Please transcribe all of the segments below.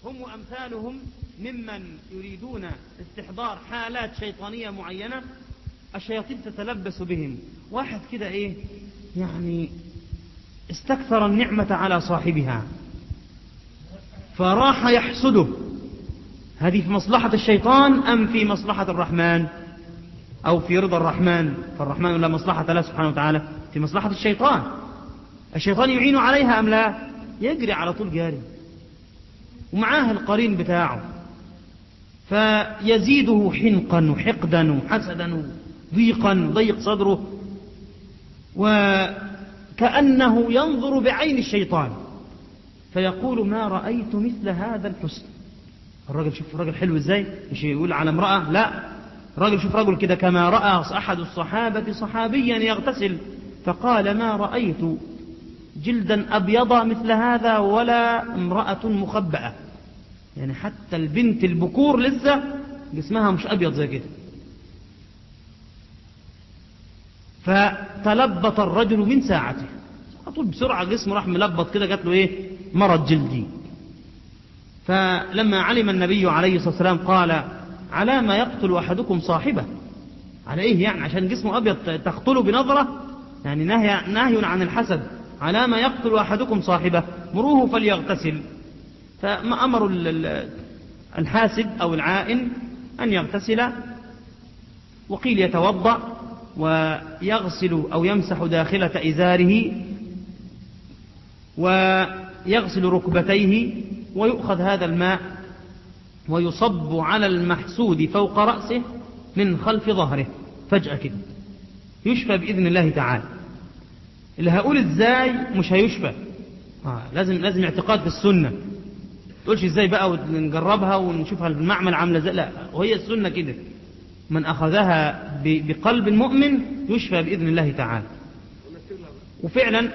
هم وأمثالهم ممن يريدون استحضار حالات شيطانية معينة الشياطين تتلبس بهم واحد كده ايه يعني استكثر النعمة على صاحبها فراح يحسده هذه في مصلحة الشيطان أم في مصلحة الرحمن أو في رضا الرحمن فالرحمن لا مصلحة له سبحانه وتعالى في مصلحة الشيطان الشيطان يعين عليها أم لا يجري على طول جاري ومعاه القرين بتاعه فيزيده حنقا وحقدا وحسدا وضيقا ضيق صدره وكأنه ينظر بعين الشيطان فيقول ما رأيت مثل هذا الحسن الراجل شوف الراجل حلو ازاي مش يقول على امرأة لا الراجل شوف رجل كده كما رأى أحد الصحابة صحابيا يغتسل فقال ما رأيت جلدا أبيض مثل هذا ولا امرأة مخبأة يعني حتى البنت البكور لسه جسمها مش أبيض زي كده فتلبط الرجل من ساعته طول بسرعة جسمه راح ملبط كده جات له ايه مرض جلدي فلما علم النبي عليه الصلاة والسلام قال على ما يقتل أحدكم صاحبه على ايه يعني عشان جسمه أبيض تقتله بنظرة يعني نهي, نهي عن الحسد على ما يقتل أحدكم صاحبه مروه فليغتسل فما أمر الحاسد أو العائن أن يغتسل وقيل يتوضأ ويغسل أو يمسح داخلة إزاره ويغسل ركبتيه ويؤخذ هذا الماء ويصب على المحسود فوق رأسه من خلف ظهره فجأة كده يشفى بإذن الله تعالى اللي هقول ازاي مش هيشفى آه لازم لازم اعتقاد في السنة تقولش ازاي بقى ونجربها ونشوفها المعمل عاملة ازاي لا وهي السنة كده من أخذها بقلب مؤمن يشفى بإذن الله تعالى وفعلا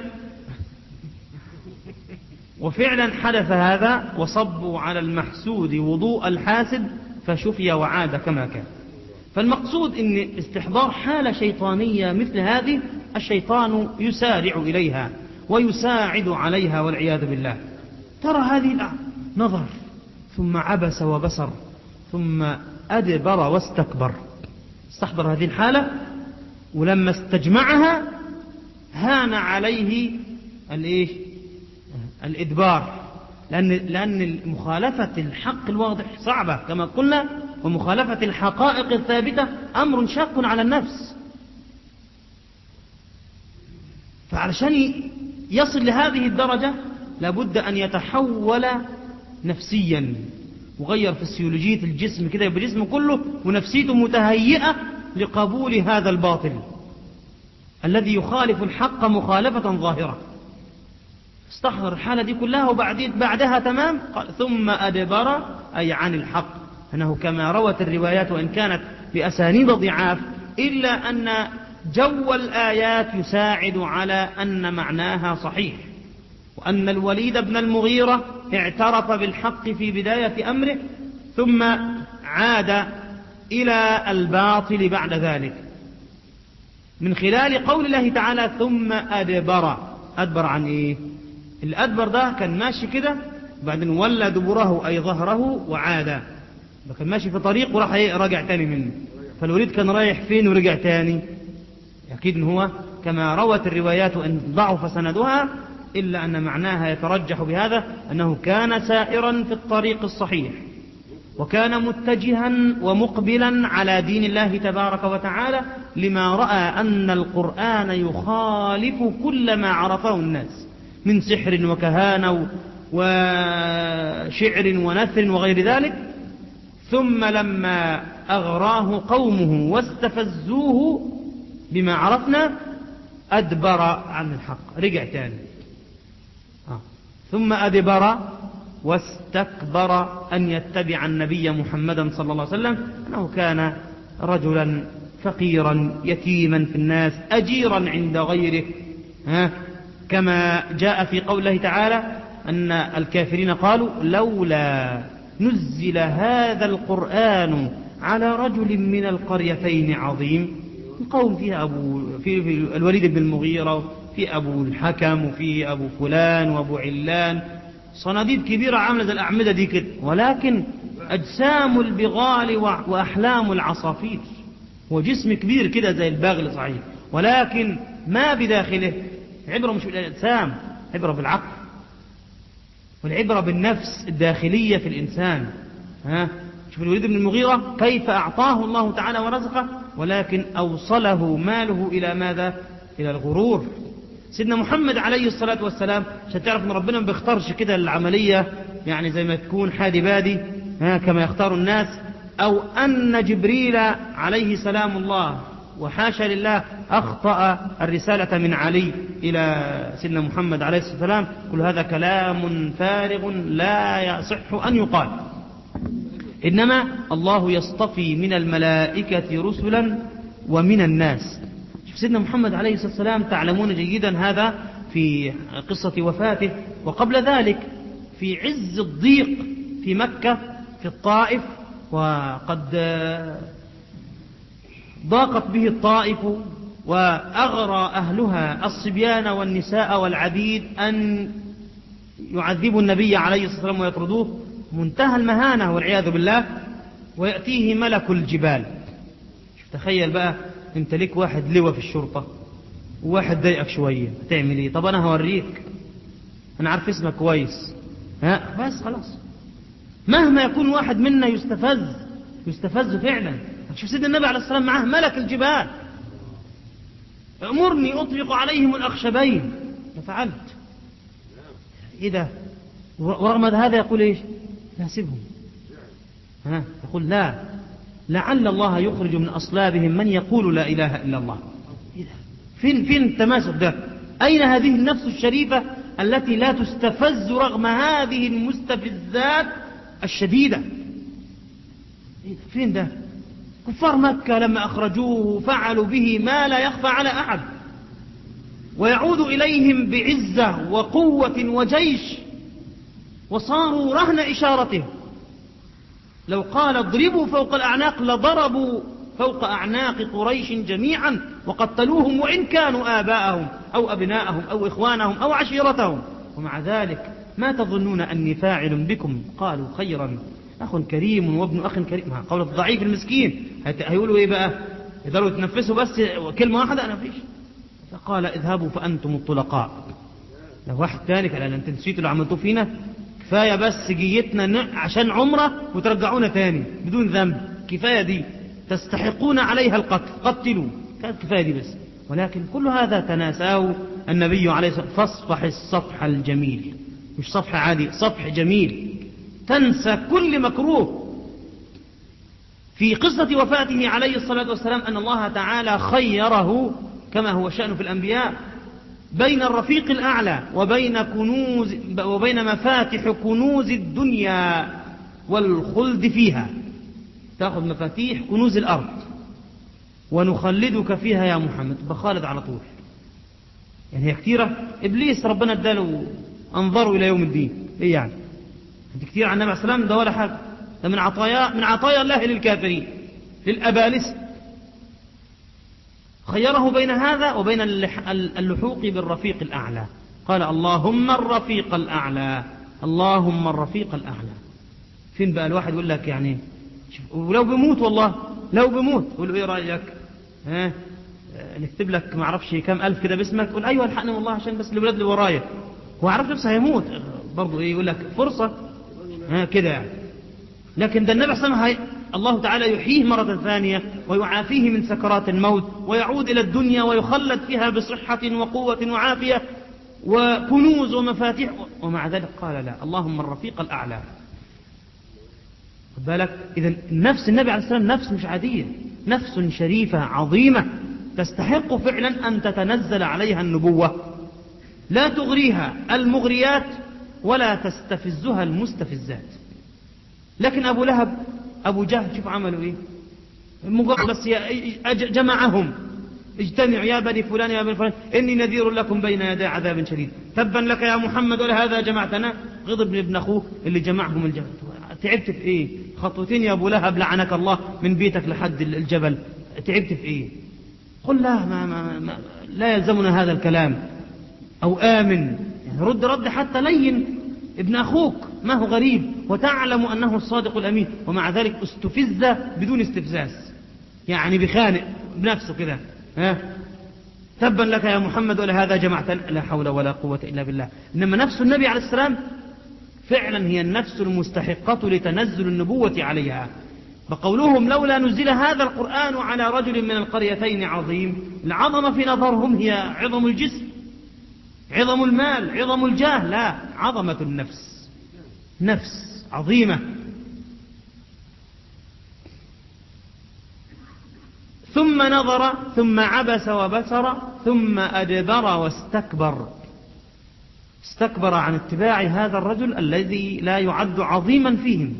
وفعلا حدث هذا وصبوا على المحسود وضوء الحاسد فشفي وعاد كما كان فالمقصود ان استحضار حالة شيطانية مثل هذه الشيطان يسارع إليها ويساعد عليها والعياذ بالله ترى هذه نظر ثم عبس وبسر ثم أدبر واستكبر استحضر هذه الحالة ولما استجمعها هان عليه الإيش الإدبار لأن, لأن مخالفة الحق الواضح صعبة كما قلنا ومخالفة الحقائق الثابتة أمر شاق على النفس فعلشان يصل لهذه الدرجة لابد أن يتحول نفسيا وغير فسيولوجية الجسم كده يبقى جسمه كله ونفسيته متهيئة لقبول هذا الباطل الذي يخالف الحق مخالفة ظاهرة استحضر الحالة دي كلها وبعدين بعدها تمام قال ثم أدبر أي عن الحق أنه كما روت الروايات وإن كانت بأسانيد ضعاف إلا أن جو الآيات يساعد على أن معناها صحيح وأن الوليد بن المغيرة اعترف بالحق في بداية أمره ثم عاد إلى الباطل بعد ذلك من خلال قول الله تعالى ثم أدبر أدبر عن إيه الأدبر ده كان ماشي كده بعدين ولى دبره أي ظهره وعاد كان ماشي في طريق وراح رجع تاني منه فالوليد كان رايح فين ورجع تاني أكيد إن هو كما روت الروايات أن ضعف سندها إلا أن معناها يترجح بهذا أنه كان سائرا في الطريق الصحيح وكان متجها ومقبلا على دين الله تبارك وتعالى لما رأى أن القرآن يخالف كل ما عرفه الناس من سحر وكهانة وشعر ونثر وغير ذلك ثم لما أغراه قومه واستفزوه بما عرفنا أدبر عن الحق رجع تاني آه. ثم أدبر واستكبر أن يتبع النبي محمدا صلى الله عليه وسلم أنه كان رجلا فقيرا يتيما في الناس أجيرا عند غيره ها كما جاء في قوله تعالى أن الكافرين قالوا لولا نزل هذا القرآن على رجل من القريتين عظيم القوم فيها أبو في, في الوليد بن المغيرة في أبو الحكم وفي أبو فلان وأبو علان صناديد كبيرة عاملة زي الأعمدة دي كده ولكن أجسام البغال وأحلام العصافير هو جسم كبير كده زي البغل صحيح ولكن ما بداخله عبرة مش بالأجسام عبرة بالعقل والعبرة بالنفس الداخلية في الإنسان ها شوف الوليد بن المغيرة كيف أعطاه الله تعالى ورزقه ولكن أوصله ماله إلى ماذا إلى الغرور سيدنا محمد عليه الصلاة والسلام عشان تعرف ان ربنا ما بيختارش كده العملية يعني زي ما تكون حادي بادي ها كما يختار الناس أو أن جبريل عليه سلام الله وحاشا لله أخطأ الرسالة من علي إلى سيدنا محمد عليه الصلاة والسلام كل هذا كلام فارغ لا يصح أن يقال إنما الله يصطفي من الملائكة رسلا ومن الناس شوف سيدنا محمد عليه الصلاة والسلام تعلمون جيدا هذا في قصة وفاته وقبل ذلك في عز الضيق في مكة في الطائف وقد ضاقت به الطائف وأغرى أهلها الصبيان والنساء والعبيد أن يعذبوا النبي عليه الصلاة والسلام ويطردوه منتهى المهانة والعياذ بالله ويأتيه ملك الجبال تخيل بقى انت ليك واحد لواء في الشرطة وواحد ضايقك شوية هتعمل ايه طب انا هوريك انا عارف اسمك كويس ها بس خلاص مهما يكون واحد منا يستفز يستفز فعلا شوف سيدنا النبي عليه الصلاة والسلام معاه ملك الجبال أمرني أطلق عليهم الأخشبين ففعلت إذا ورغم هذا يقول إيش ناسبهم ها يقول لا لعل الله يخرج من أصلابهم من يقول لا إله إلا الله فين فين التماسك ده أين هذه النفس الشريفة التي لا تستفز رغم هذه المستفزات الشديدة فين ده كفار مكة لما أخرجوه فعلوا به ما لا يخفى على أحد ويعود إليهم بعزة وقوة وجيش وصاروا رهن إشارته لو قال اضربوا فوق الأعناق لضربوا فوق أعناق قريش جميعا وقتلوهم وإن كانوا آباءهم أو أبناءهم أو إخوانهم أو عشيرتهم ومع ذلك ما تظنون أني فاعل بكم قالوا خيرا أخ كريم وابن أخ كريم قول الضعيف المسكين هيقولوا إيه بقى يقدروا يتنفسوا بس كلمة واحدة أنا فيش فقال اذهبوا فأنتم الطلقاء لو واحد تاني قال أنت نسيتوا اللي عملتوه فينا كفاية بس جيتنا عشان عمرة وترجعونا تاني بدون ذنب كفاية دي تستحقون عليها القتل قتلوا كانت كفاية دي بس ولكن كل هذا تناساه النبي عليه الصلاة والسلام فاصفح الصفح الجميل مش صفح عادي صفح جميل تنسى كل مكروه في قصة وفاته عليه الصلاة والسلام أن الله تعالى خيره كما هو شأن في الأنبياء بين الرفيق الأعلى وبين كنوز وبين مفاتح كنوز الدنيا والخلد فيها تأخذ مفاتيح كنوز الأرض ونخلدك فيها يا محمد بخالد على طول يعني هي كثيرة إبليس ربنا اداله أنظروا إلى يوم الدين إيه يعني أنت كثير عن النبي عليه السلام ده ولا حاجة ده من عطايا من عطايا الله للكافرين للأبالسة خيره بين هذا وبين اللحوق بالرفيق الأعلى قال اللهم الرفيق الأعلى اللهم الرفيق الأعلى فين بقى الواحد يقول لك يعني ولو بموت والله لو بموت قول له ايه رأيك ها نكتب لك ما اعرفش كام ألف كده باسمك قول أيوة الحقني والله عشان بس الولاد اللي ورايا هو عارف نفسه هيموت برضه ايه يقول لك فرصة ها كده يعني لكن ده النبي صلى الله عليه وسلم الله تعالى يحييه مرة ثانية ويعافيه من سكرات الموت ويعود إلى الدنيا ويخلد فيها بصحة وقوة وعافية وكنوز ومفاتيح ومع ذلك قال لا اللهم الرفيق الأعلى خد بالك إذا نفس النبي عليه السلام نفس مش عادية نفس شريفة عظيمة تستحق فعلا أن تتنزل عليها النبوة لا تغريها المغريات ولا تستفزها المستفزات لكن أبو لهب أبو جهل شوف عملوا إيه مجرد بس جمعهم اجتمعوا يا بني فلان يا بني فلان إني نذير لكم بين يدي عذاب شديد تبا لك يا محمد ولهذا جمعتنا غضب ابن أخوه اللي جمعهم الجبل تعبت في إيه خطوتين يا أبو لهب لعنك الله من بيتك لحد الجبل تعبت في إيه قل لا ما, ما, ما لا يلزمنا هذا الكلام أو آمن يعني رد رد حتى لين ابن أخوك ما هو غريب وتعلم أنه الصادق الأمين ومع ذلك استفز بدون استفزاز يعني بخانق بنفسه كده ها تبا لك يا محمد ولهذا جمعت لا حول ولا قوة إلا بالله إنما نفس النبي عليه السلام فعلا هي النفس المستحقة لتنزل النبوة عليها فقولهم لولا نزل هذا القرآن على رجل من القريتين عظيم العظمة في نظرهم هي عظم الجسم عظم المال عظم الجاه لا عظمة النفس نفس عظيمة ثم نظر ثم عبس وبسر ثم أدبر واستكبر استكبر عن اتباع هذا الرجل الذي لا يعد عظيما فيهم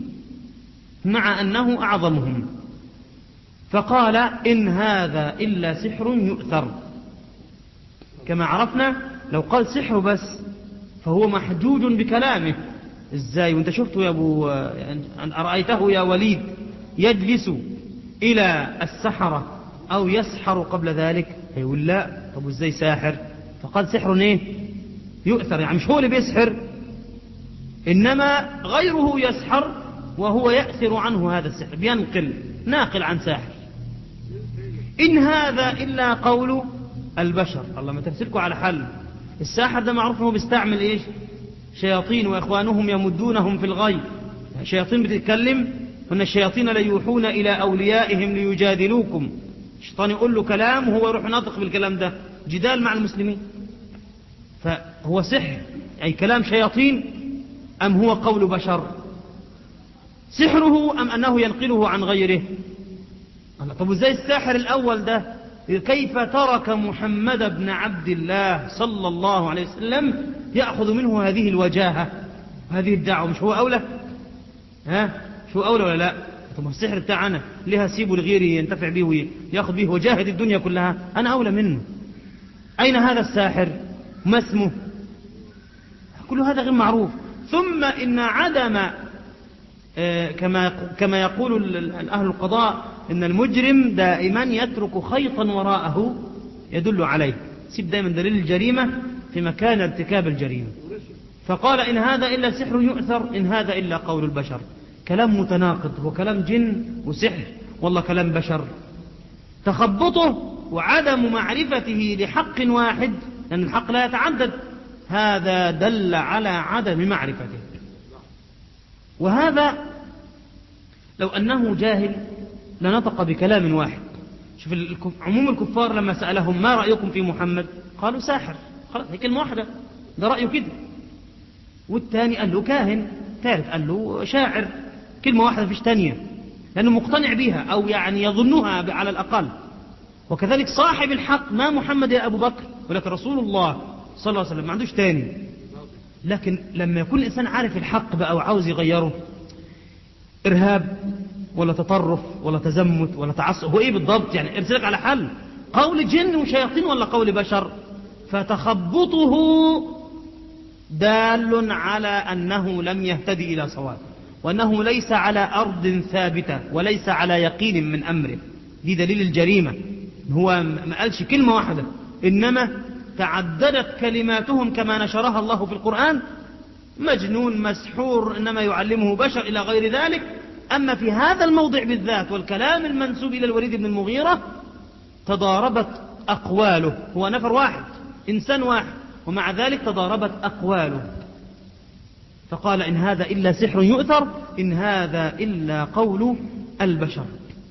مع أنه أعظمهم فقال إن هذا إلا سحر يؤثر كما عرفنا لو قال سحر بس فهو محجوج بكلامه ازاي وانت شفته يا ابو يعني أرأيته يا وليد يجلس إلى السحرة أو يسحر قبل ذلك يقول لا طب ازاي ساحر فقال سحر ايه يؤثر يعني مش هو اللي بيسحر إنما غيره يسحر وهو يأثر عنه هذا السحر بينقل ناقل عن ساحر إن هذا إلا قول البشر الله ما تمسكوا على حل الساحر ده معروف انه بيستعمل ايش شياطين واخوانهم يمدونهم في الغي شياطين بتتكلم ان الشياطين ليوحون الى اوليائهم ليجادلوكم الشيطان يقول له كلام وهو يروح ناطق بالكلام ده جدال مع المسلمين فهو سحر أي كلام شياطين أم هو قول بشر سحره أم أنه ينقله عن غيره طب ازاي الساحر الأول ده كيف ترك محمد بن عبد الله صلى الله عليه وسلم يأخذ منه هذه الوجاهة هذه الدعوة مش هو أولى ها شو أولى ولا لا طب السحر بتاعنا ليه هسيبه لغيري ينتفع به وياخذ به وجاهد الدنيا كلها أنا أولى منه أين هذا الساحر ما اسمه كل هذا غير معروف ثم إن عدم كما كما يقول أهل القضاء إن المجرم دائما يترك خيطا وراءه يدل عليه سيب دائما دليل الجريمة في مكان ارتكاب الجريمة فقال إن هذا إلا سحر يؤثر إن هذا إلا قول البشر كلام متناقض هو كلام جن وسحر والله كلام بشر تخبطه وعدم معرفته لحق واحد لأن الحق لا يتعدد هذا دل على عدم معرفته وهذا لو أنه جاهل لنطق بكلام واحد شوف عموم الكفار لما سألهم ما رأيكم في محمد قالوا ساحر خلاص هي كلمة واحدة ده رأيه كده والثاني قال له كاهن ثالث قال له شاعر كلمة واحدة فيش تانية لأنه مقتنع بها أو يعني يظنها على الأقل وكذلك صاحب الحق ما محمد يا أبو بكر ولكن رسول الله صلى الله عليه وسلم ما عندوش تاني لكن لما يكون الإنسان عارف الحق بقى وعاوز يغيره إرهاب ولا تطرف ولا تزمت ولا تعصب هو إيه بالضبط يعني ارسلك على حل قول جن وشياطين ولا قول بشر فتخبطه دال على أنه لم يهتدي إلى صواب وأنه ليس على أرض ثابتة وليس على يقين من أمره دي دليل الجريمة هو ما قالش كلمة واحدة إنما تعددت كلماتهم كما نشرها الله في القرآن مجنون مسحور إنما يعلمه بشر إلى غير ذلك أما في هذا الموضع بالذات والكلام المنسوب إلى الوليد بن المغيرة تضاربت أقواله هو نفر واحد إنسان واحد ومع ذلك تضاربت أقواله فقال إن هذا إلا سحر يؤثر إن هذا إلا قول البشر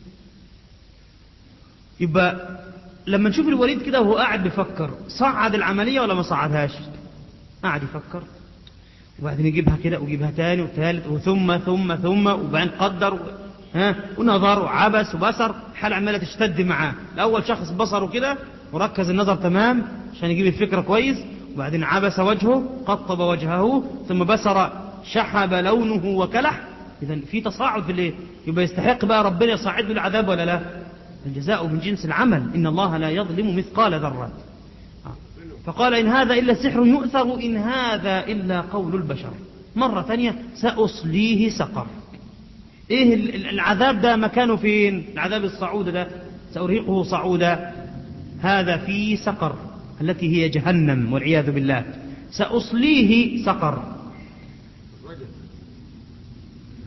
يبقى لما نشوف الوليد كده وهو قاعد بيفكر صعد العملية ولا ما صعدهاش قاعد يفكر وبعدين يجيبها كده ويجيبها تاني وثالث وثم ثم ثم وبعدين قدر ها ونظر وعبس وبصر الحالة عمالة تشتد معاه الأول شخص بصره كده وركز النظر تمام عشان يجيب الفكرة كويس وبعدين عبس وجهه قطب وجهه ثم بصر شحب لونه وكلح إذا في تصاعد في الليل يبقى يستحق بقى ربنا يصعد له العذاب ولا لا الجزاء من جنس العمل إن الله لا يظلم مثقال ذرة فقال إن هذا إلا سحر يؤثر إن هذا إلا قول البشر مرة ثانية سأصليه سقر إيه العذاب ده مكانه فين العذاب الصعود ده سأرهقه صعودا هذا في سقر التي هي جهنم والعياذ بالله سأصليه سقر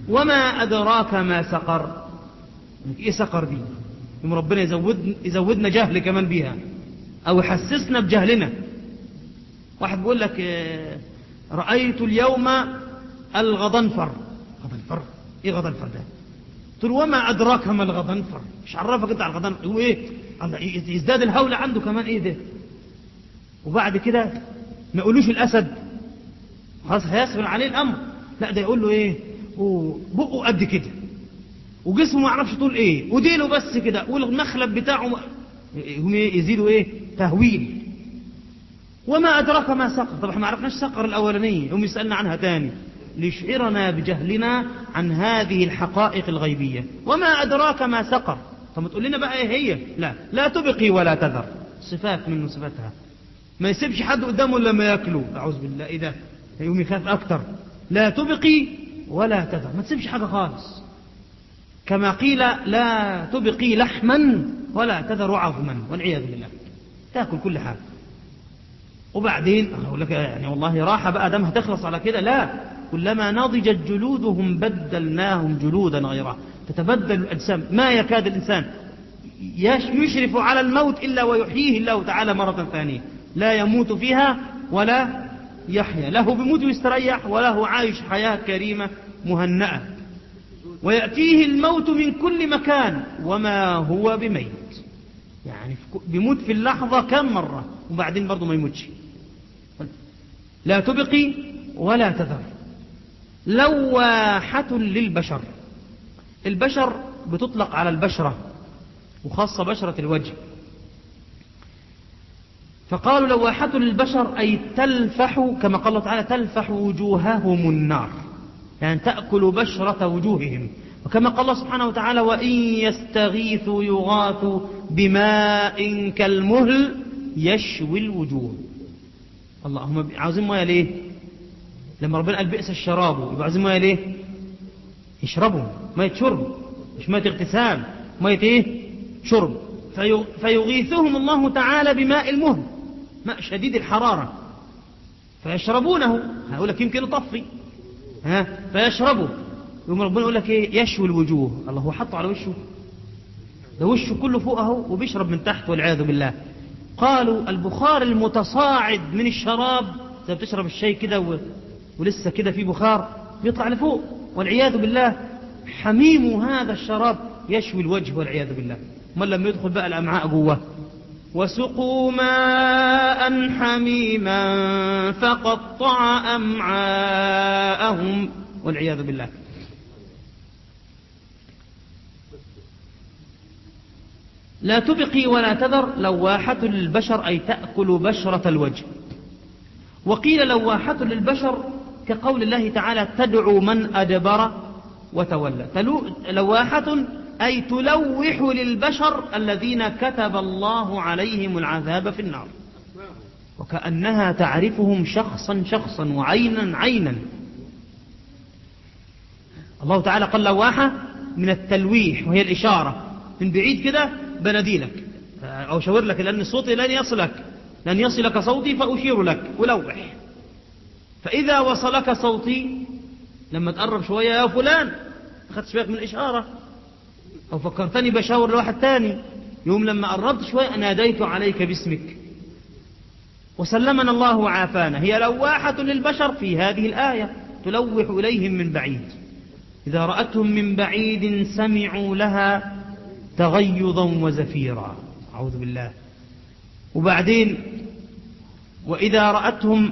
وما أدراك ما سقر إيه سقر دي يوم ربنا يزود يزودنا جهل كمان بيها أو يحسسنا بجهلنا واحد بيقول لك آه، رأيت اليوم الغضنفر غضنفر إيه غضنفر ده قلت له وما أدراك ما الغضنفر مش عرفك أنت على الغضنفر هو إيه الله يزداد الهول عنده كمان إيه ده وبعد كده ما يقولوش الأسد خلاص هيسهل عليه الأمر لا ده يقول له إيه بقه قد كده وجسمه ما يعرفش طول إيه وديله بس كده والمخلب بتاعه م- هم يزيدوا إيه تهويل وما أدراك ما سقر طب احنا ما عرفناش سقر الأولانية هم يسألنا عنها تاني ليشعرنا بجهلنا عن هذه الحقائق الغيبية وما أدراك ما سقر طب ما تقول لنا بقى ايه هي لا لا تبقي ولا تذر صفات من صفاتها ما يسيبش حد قدامه الا لما ياكله اعوذ بالله ايه ده يقوم يخاف اكتر لا تبقي ولا تذر ما تسيبش حاجه خالص كما قيل لا تبقي لحما ولا تذر عظما والعياذ بالله تاكل كل حاجه وبعدين اقول لك يعني والله راحه بقى دم هتخلص على كده لا كلما نضجت جلودهم بدلناهم جلودا غيرها تتبدل الاجسام ما يكاد الانسان يش- يشرف على الموت الا ويحييه الله تعالى مره ثانيه لا يموت فيها ولا يحيا له بموت ويستريح وله عايش حياه كريمه مهنأه ويأتيه الموت من كل مكان وما هو بميت يعني في ك- بيموت في اللحظة كم مرة وبعدين برضه ما يموتش لا تبقي ولا تذر لواحة للبشر البشر بتطلق على البشرة وخاصة بشرة الوجه فقالوا لواحة للبشر أي تلفح كما قال الله تعالى تلفح وجوههم النار يعني تأكل بشرة وجوههم وكما قال الله سبحانه وتعالى وإن يستغيثوا يغاثوا بماء كالمهل يشوي الوجوه اللهم عاوزين ميه ليه لما ربنا قال بئس الشراب يبقى عاوزين ميه ليه يشربوا ميه شرب مش ميه اغتسال ميه ايه شرب في فيغيثهم الله تعالى بماء المهل ماء شديد الحرارة فيشربونه هقول لك يمكن يطفي ها فيشربوا يقوم ربنا يقول لك ايه يشوي الوجوه الله هو حطه على وشه ده وشه كله فوق اهو وبيشرب من تحت والعياذ بالله قالوا البخار المتصاعد من الشراب زي بتشرب الشاي كده و... ولسه كده في بخار بيطلع لفوق والعياذ بالله حميم هذا الشراب يشوي الوجه والعياذ بالله امال لما يدخل بقى الامعاء جوه وسقوا ماء حميما فقطع امعاءهم والعياذ بالله لا تبقي ولا تذر لواحة للبشر أي تأكل بشرة الوجه وقيل لواحة للبشر كقول الله تعالى تدعو من أدبر وتولى تلو لواحة أي تلوح للبشر الذين كتب الله عليهم العذاب في النار وكأنها تعرفهم شخصا شخصا وعينا عينا الله تعالى قال لواحة من التلويح وهي الإشارة من بعيد كده بناديلك أو شاور لك لأن صوتي لن يصلك لن يصلك صوتي فأشير لك ولوح فإذا وصلك صوتي لما تقرب شوية يا فلان أخذت شوية من الإشارة أو فكرتني بشاور لواحد تاني يوم لما قربت شوية ناديت عليك باسمك وسلمنا الله وعافانا هي لواحة للبشر في هذه الآية تلوح إليهم من بعيد إذا رأتهم من بعيد سمعوا لها تغيظا وزفيرا أعوذ بالله وبعدين وإذا رأتهم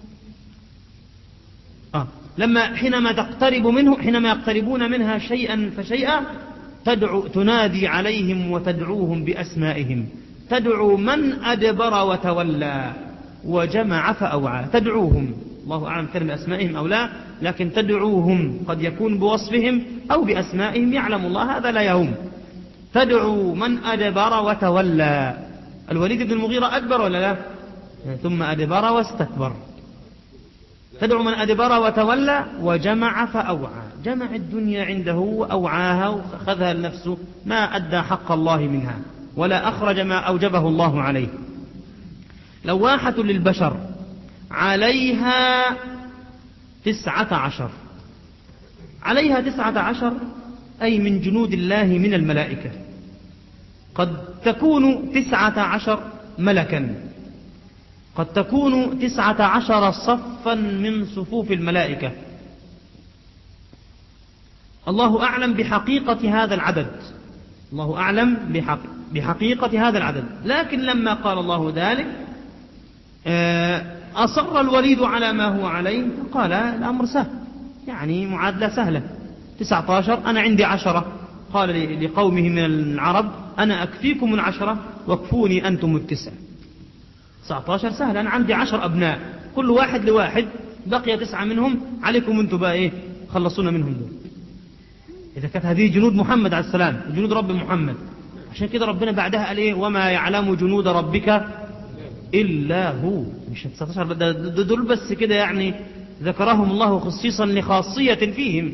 آه لما حينما تقترب منه حينما يقتربون منها شيئا فشيئا تدعو تنادي عليهم وتدعوهم بأسمائهم تدعو من أدبر وتولى وجمع فأوعى تدعوهم الله أعلم كان بأسمائهم أو لا لكن تدعوهم قد يكون بوصفهم أو بأسمائهم يعلم الله هذا لا يهم تدعو من أدبر وتولى الوليد بن المغيرة أدبر ولا لا ثم أدبر واستكبر تدعو من أدبر وتولى وجمع فأوعى جمع الدنيا عنده وأوعاها وأخذها لنفسه ما أدى حق الله منها ولا أخرج ما أوجبه الله عليه لواحة للبشر عليها تسعة عشر عليها تسعة عشر أي من جنود الله من الملائكة قد تكون تسعة عشر ملكا قد تكون تسعة عشر صفا من صفوف الملائكة الله أعلم بحقيقة هذا العدد الله أعلم بحقيقة هذا العدد لكن لما قال الله ذلك آه، أصر الوليد على ما هو عليه فقال الأمر سهل يعني معادلة سهلة 19 أنا عندي عشرة قال لقومه من العرب أنا أكفيكم العشرة واكفوني أنتم التسع 19 سهل أنا عندي عشر أبناء كل واحد لواحد بقي تسعة منهم عليكم أنتم بقى إيه خلصونا منهم دول إذا كانت هذه جنود محمد عليه السلام جنود رب محمد عشان كده ربنا بعدها قال إيه وما يعلم جنود ربك إلا هو مش 19 دول بس كده يعني ذكرهم الله خصيصا لخاصية فيهم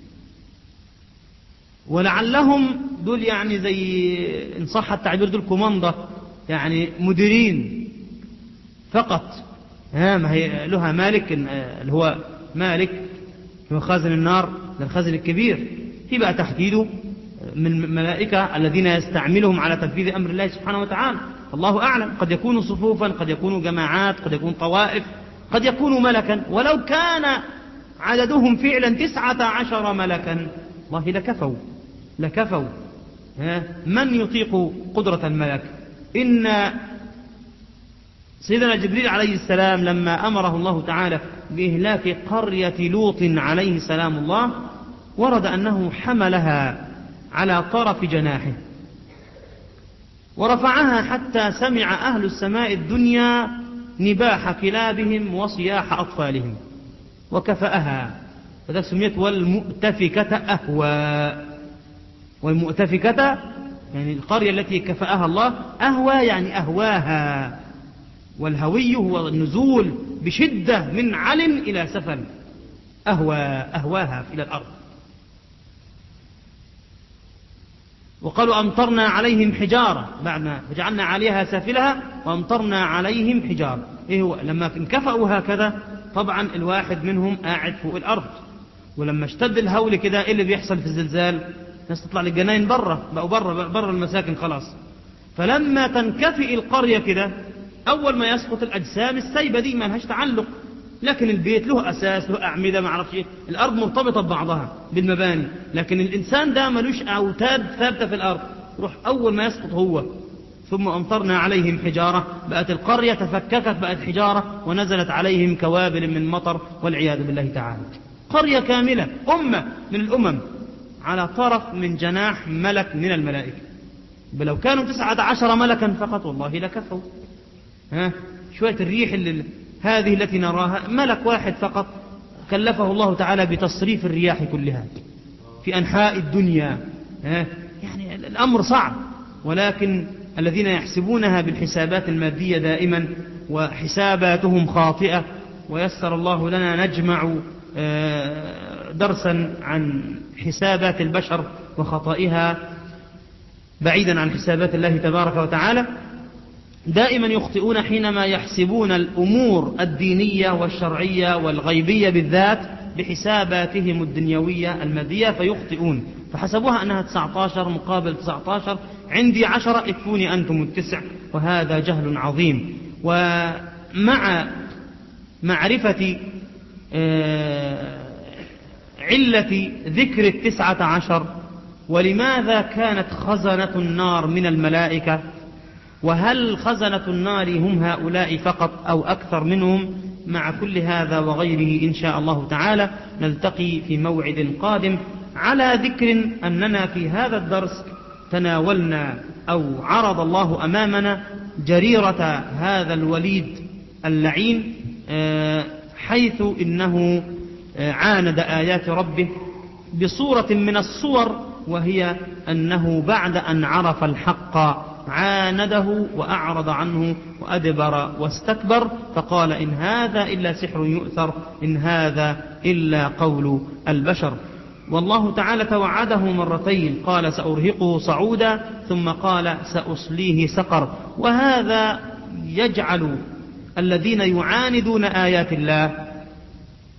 ولعلهم دول يعني زي إن صح التعبير دول كوماندا يعني مديرين فقط ها ما هي لها مالك اللي هو مالك هو خازن النار الخازن الكبير في بقى تحديده من الملائكة الذين يستعملهم على تنفيذ أمر الله سبحانه وتعالى الله أعلم قد يكونوا صفوفا قد يكونوا جماعات قد يكون طوائف قد يكونوا ملكا ولو كان عددهم فعلا تسعة عشر ملكا الله لكفوا لكفوا من يطيق قدرة الملك إن سيدنا جبريل عليه السلام لما أمره الله تعالى بإهلاك قرية لوط عليه سلام الله ورد أنه حملها على طرف جناحه ورفعها حتى سمع أهل السماء الدنيا نباح كلابهم وصياح أطفالهم وكفأها فذلك سميت والمؤتفكة أهوى والمؤتفكة يعني القرية التي كفأها الله أهوى يعني أهواها والهوي هو النزول بشدة من علم إلى سفل أهوى أهواها إلى الأرض وقالوا أمطرنا عليهم حجارة بعدنا فجعلنا عليها سافلها وأمطرنا عليهم حجارة إيه هو لما انكفأوا هكذا طبعا الواحد منهم قاعد فوق الأرض ولما اشتد الهول كده إيه اللي بيحصل في الزلزال الناس تطلع للجناين برة بقوا برة برة المساكن خلاص فلما تنكفئ القرية كده أول ما يسقط الأجسام السيبة دي ما لهاش تعلق لكن البيت له أساس له أعمدة ما أعرفش إيه الأرض مرتبطة ببعضها بالمباني لكن الإنسان ده ملوش أوتاد ثابتة في الأرض روح أول ما يسقط هو ثم أمطرنا عليهم حجارة بقت القرية تفككت بقت حجارة ونزلت عليهم كوابل من مطر والعياذ بالله تعالى قرية كاملة أمة من الأمم على طرف من جناح ملك من الملائكة لو كانوا تسعة عشر ملكا فقط والله لكفوا ها شوية الريح اللي هذه التي نراها ملك واحد فقط كلفه الله تعالى بتصريف الرياح كلها في أنحاء الدنيا ها يعني الأمر صعب ولكن الذين يحسبونها بالحسابات المادية دائما وحساباتهم خاطئة ويسر الله لنا نجمع درسا عن حسابات البشر وخطئها بعيدا عن حسابات الله تبارك وتعالى دائما يخطئون حينما يحسبون الأمور الدينية والشرعية والغيبية بالذات بحساباتهم الدنيوية المادية فيخطئون فحسبوها أنها 19 مقابل 19 عندي عشرة اكفوني أنتم التسع وهذا جهل عظيم ومع معرفة علة ذكر التسعة عشر ولماذا كانت خزنة النار من الملائكة وهل خزنة النار هم هؤلاء فقط أو أكثر منهم مع كل هذا وغيره إن شاء الله تعالى نلتقي في موعد قادم على ذكر أننا في هذا الدرس تناولنا أو عرض الله أمامنا جريرة هذا الوليد اللعين حيث إنه عاند آيات ربه بصورة من الصور وهي أنه بعد أن عرف الحق عانده وأعرض عنه وأدبر واستكبر فقال إن هذا إلا سحر يؤثر إن هذا إلا قول البشر والله تعالى توعده مرتين قال سأرهقه صعودا ثم قال سأصليه سقر وهذا يجعل الذين يعاندون آيات الله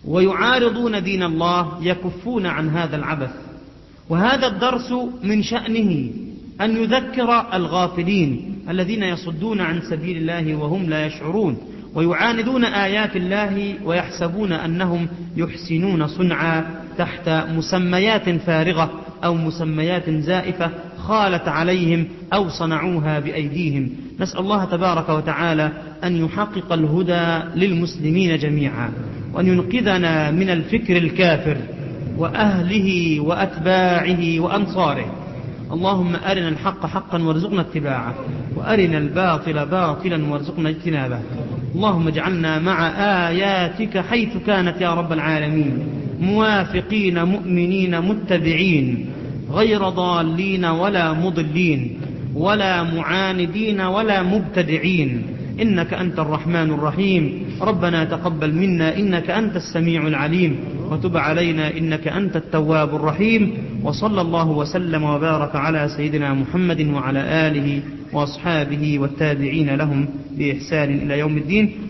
ويعارضون دين الله يكفون عن هذا العبث وهذا الدرس من شأنه أن يذكر الغافلين الذين يصدون عن سبيل الله وهم لا يشعرون ويعاندون آيات الله ويحسبون أنهم يحسنون صنعا تحت مسميات فارغة أو مسميات زائفة خالت عليهم أو صنعوها بأيديهم نسأل الله تبارك وتعالى أن يحقق الهدى للمسلمين جميعا وأن ينقذنا من الفكر الكافر وأهله وأتباعه وأنصاره اللهم أرنا الحق حقا وارزقنا اتباعه وأرنا الباطل باطلا وارزقنا اجتنابه اللهم اجعلنا مع آياتك حيث كانت يا رب العالمين موافقين مؤمنين متبعين غير ضالين ولا مضلين ولا معاندين ولا مبتدعين إنك أنت الرحمن الرحيم ربنا تقبل منا إنك أنت السميع العليم وتب علينا إنك أنت التواب الرحيم وصلى الله وسلم وبارك على سيدنا محمد وعلى آله وأصحابه والتابعين لهم بإحسان إلى يوم الدين